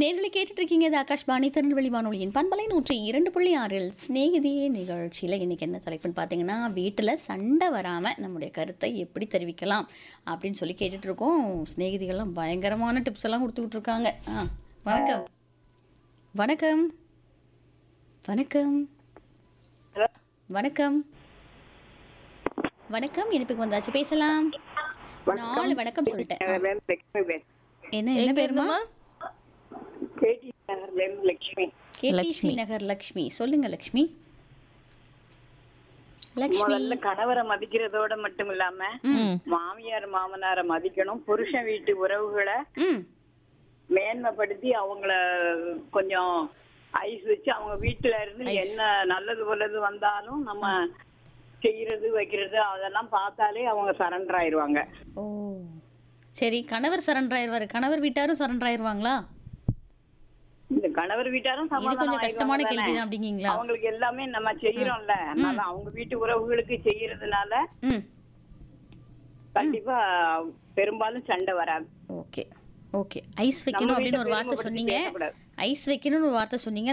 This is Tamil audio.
நேர்களை கேட்டுட்டு இருக்கீங்க இது ஆகாஷ்வாணி திருநெல்வேலி வானொலியின் பண்பலை நூற்றி இரண்டு புள்ளி ஆறில் சிநேகிதியே நிகழ்ச்சியில் இன்னைக்கு என்ன தலைப்புன்னு பார்த்தீங்கன்னா வீட்டில் சண்டை வராமல் நம்முடைய கருத்தை எப்படி தெரிவிக்கலாம் அப்படின்னு சொல்லி கேட்டுட்டு இருக்கோம் சிநேகிதிகள்லாம் பயங்கரமான டிப்ஸ் எல்லாம் கொடுத்துக்கிட்டு இருக்காங்க ஆ வணக்கம் வணக்கம் வணக்கம் வணக்கம் வணக்கம் இனிப்புக்கு வந்தாச்சு பேசலாம் நாலு வணக்கம் சொல்லிட்டேன் ஆ, லட்சுமி பேர் என்ன என்ன பேருமா கேடி நகர்ல இருந்து லட்சுமி கேடிசி நகர் லக்ஷ்மி சொல்லுங்க லக்ஷ்மி லக்ஷ்மி முதல்ல கணவரை மதிக்கிறதோட மட்டும் இல்லாம ம் மாமியார் மாமனாரை மதிக்கணும் புருஷன் வீட்டு உறவுகளை ம் மேன்மைப்படுத்தி அவங்கள கொஞ்சம் ஐஸ் வச்சு அவங்க வீட்டுல இருந்து என்ன நல்லது உள்ளது வந்தாலும் நம்ம செய்யறது வைக்கிறது அதெல்லாம் பார்த்தாலே அவங்க சரண்டர் ஆயிருவாங்க ஓ சரி கணவர் சரண்டர் ஆயிருவாரு கணவர் வீட்டாரும் சரண்டர் ஆயிருவாங்களா இந்த கணவர் வீட்டாரும் இது சமாதானம் கொஞ்சம் கஷ்டமான ஆயிருவாங்க கேள்வி தானே? தான் அப்படிங்கீங்களா அவங்களுக்கு எல்லாமே நம்ம செய்யறோம்ல அதனால அவங்க வீட்டு உறவுகளுக்கு செய்யறதுனால ம் கண்டிப்பா பெரும்பாலும் சண்டை வராது ஓகே ஓகே ஐஸ் வைக்கணும் அப்படின்னு ஒரு வார்த்தை பெருமைப்படுத்தி சொன்னீங்க பேசக்கூடாது. ஐஸ் வைக்கணும்னு ஒரு வார்த்தை சொன்னீங்க